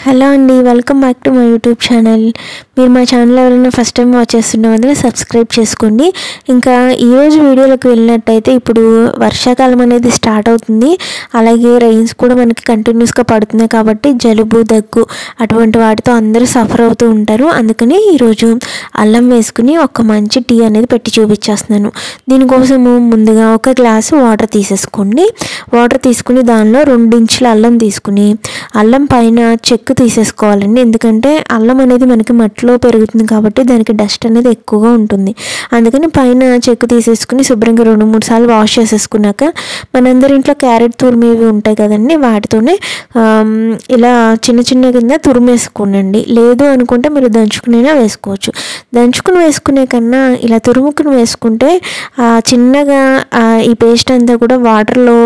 hello అండి welcome back to my YouTube channel మీరు మా ఛానల్ ఎవరైనా ఫస్ట్ టైం వాచ్ చేస్తున్న వదిలే సబ్స్క్రైబ్ చేసుకోండి ఇంకా ఈరోజు వీడియోలోకి వెళ్ళినట్టయితే ఇప్పుడు వర్షాకాలం అనేది స్టార్ట్ అవుతుంది అలాగే రైన్స్ కూడా మనకి కంటిన్యూస్గా పడుతున్నాయి కాబట్టి జలుబు దగ్గు అటువంటి వాటితో అందరూ సఫర్ అవుతూ ఉంటారు అందుకని ఈరోజు అల్లం వేసుకుని ఒక మంచి టీ అనేది పెట్టి చూపించేస్తున్నాను దీనికోసము ముందుగా ఒక గ్లాసు వాటర్ తీసేసుకోండి వాటర్ తీసుకుని దానిలో రెండు ఇంచుల అల్లం తీసుకుని అల్లం పైన చెక్కు తీసేసుకోవాలండి ఎందుకంటే అల్లం అనేది మనకి మట్టిలో పెరుగుతుంది కాబట్టి దానికి డస్ట్ అనేది ఎక్కువగా ఉంటుంది అందుకని పైన చెక్కు తీసేసుకుని శుభ్రంగా రెండు మూడు సార్లు వాష్ చేసేసుకున్నాక మనందరి ఇంట్లో క్యారెట్ తురిమేవి ఉంటాయి కదండి వాటితోనే ఆమ్, ఇలా చిన్న చిన్న కింద తురిమేసుకోనండి లేదు అనుకుంటే మీరు దంచుకునైనా వేసుకోవచ్చు దంచుకుని వేసుకునే కన్నా ఇలా తురుముకుని వేసుకుంటే ఆ, చిన్నగా ఆ, ఈ పేస్ట్ అంతా కూడా వాటర్లో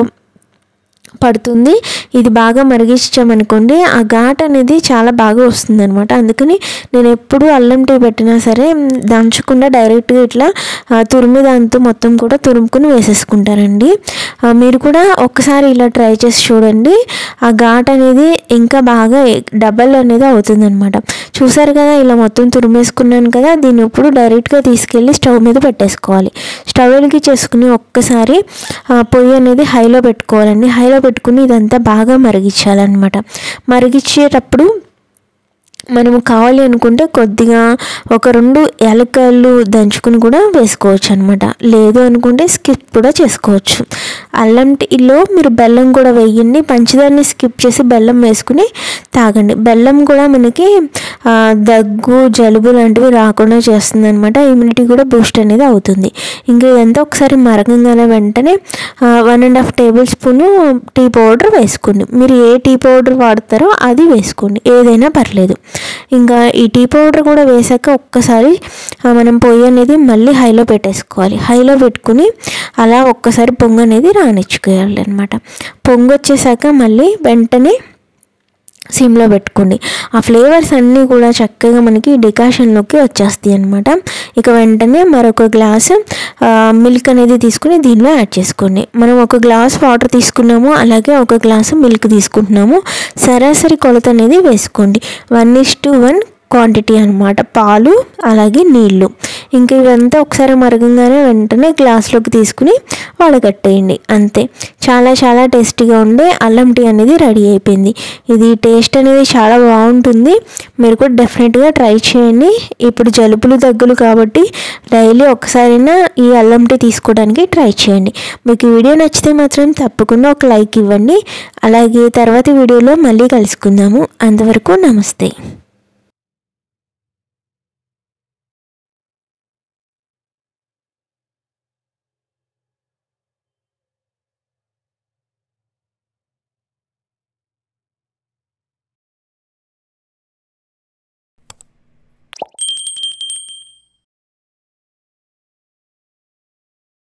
పడుతుంది ఇది బాగా మరిగించామనుకోండి ఆ ఘాట్ అనేది చాలా బాగా వస్తుంది అనమాట అందుకని నేను ఎప్పుడు అల్లం టీ పెట్టినా సరే మ్, దంచకుండా డైరెక్ట్గా ఇట్లా ఆ, తురిమి దాంతో మొత్తం కూడా తురుముకుని వేసేసుకుంటారండి ఆ, మీరు కూడా ఒక్కసారి ఇలా ట్రై చేసి చూడండి ఆ ఘాట్ అనేది ఇంకా బాగా డబల్ అనేది అవుతుంది అనమాట చూసారు కదా ఇలా మొత్తం తురిమేసుకున్నాను కదా దీన్ని ఇప్పుడు డైరెక్ట్గా తీసుకెళ్ళి స్టవ్ మీద పెట్టేసుకోవాలి స్టవ్ వెలిగించేసుకుని ఒక్కసారి ఆ, పొయ్యి అనేది హైలో పెట్టుకోవాలండి హైలో పెట్టుకుని ఇదంతా బాగా మరిగించాలన్నమాట మరిగించేటప్పుడు మనము కావాలి అనుకుంటే కొద్దిగా ఒక రెండు యాలక్కాయలు దంచుకుని కూడా వేసుకోవచ్చు అనమాట లేదు అనుకుంటే స్కిప్ కూడా చేసుకోవచ్చు అల్లం టీలో మీరు బెల్లం కూడా వేయండి పంచదారని స్కిప్ చేసి బెల్లం వేసుకుని తాగండి బెల్లం కూడా మనకి ఆ, దగ్గు జలుబు లాంటివి రాకుండా చేస్తుంది అనమాట ఇమ్యూనిటీ కూడా బూస్ట్ అనేది అవుతుంది ఇంకా ఇదంతా ఒకసారి మరగంగానే వెంటనే one and half tablespoon tea powder వేసుకోండి మీరు ఏ టీ పౌడర్ వాడతారో అది వేసుకోండి ఏదైనా పర్లేదు ఇంకా ఈ టీ పౌడర్ కూడా వేసాక ఒక్కసారి ఆ, మనం పొయ్యి అనేది మళ్ళీ హైలో పెట్టేసుకోవాలి హైలో పెట్టుకుని అలా ఒక్కసారి పొంగు అనేది రానిచ్చుకోవాలి అనమాట పొంగు వచ్చేసాక మళ్ళీ వెంటనే సిమ్లో పెట్టుకోండి ఆ ఫ్లేవర్స్ అన్నీ కూడా చక్కగా మనకి డికాషన్లోకి వచ్చేస్తాయి అనమాట ఇక వెంటనే మరొక గ్లాసు ఆ, మిల్క్ అనేది తీసుకుని దీనిలో యాడ్ చేసుకోండి మనం ఒక గ్లాస్ వాటర్ తీసుకున్నాము అలాగే ఒక గ్లాసు మిల్క్ తీసుకుంటున్నాము సరాసరి కొలత అనేది వేసుకోండి one is to one quantity అనమాట పాలు అలాగే నీళ్ళు ఇంకా ఇవంతా ఒకసారి మరగంగానే వెంటనే గ్లాస్లోకి తీసుకుని వడగట్టేయండి అంతే చాలా చాలా టేస్టీగా ఉండే అల్లం టీ అనేది రెడీ అయిపోయింది ఇది టేస్ట్ అనేది చాలా బాగుంటుంది మీరు కూడా డెఫినెట్గా ట్రై చేయండి ఇప్పుడు జలుబులు దగ్గులు కాబట్టి డైలీ ఒకసారైనా ఈ అల్లం టీ తీసుకోవడానికి ట్రై చేయండి మీకు ఈ వీడియో నచ్చితే మాత్రం తప్పకుండా ఒక లైక్ ఇవ్వండి అలాగే తర్వాతి వీడియోలో మళ్ళీ కలుసుకుందాము అంతవరకు నమస్తే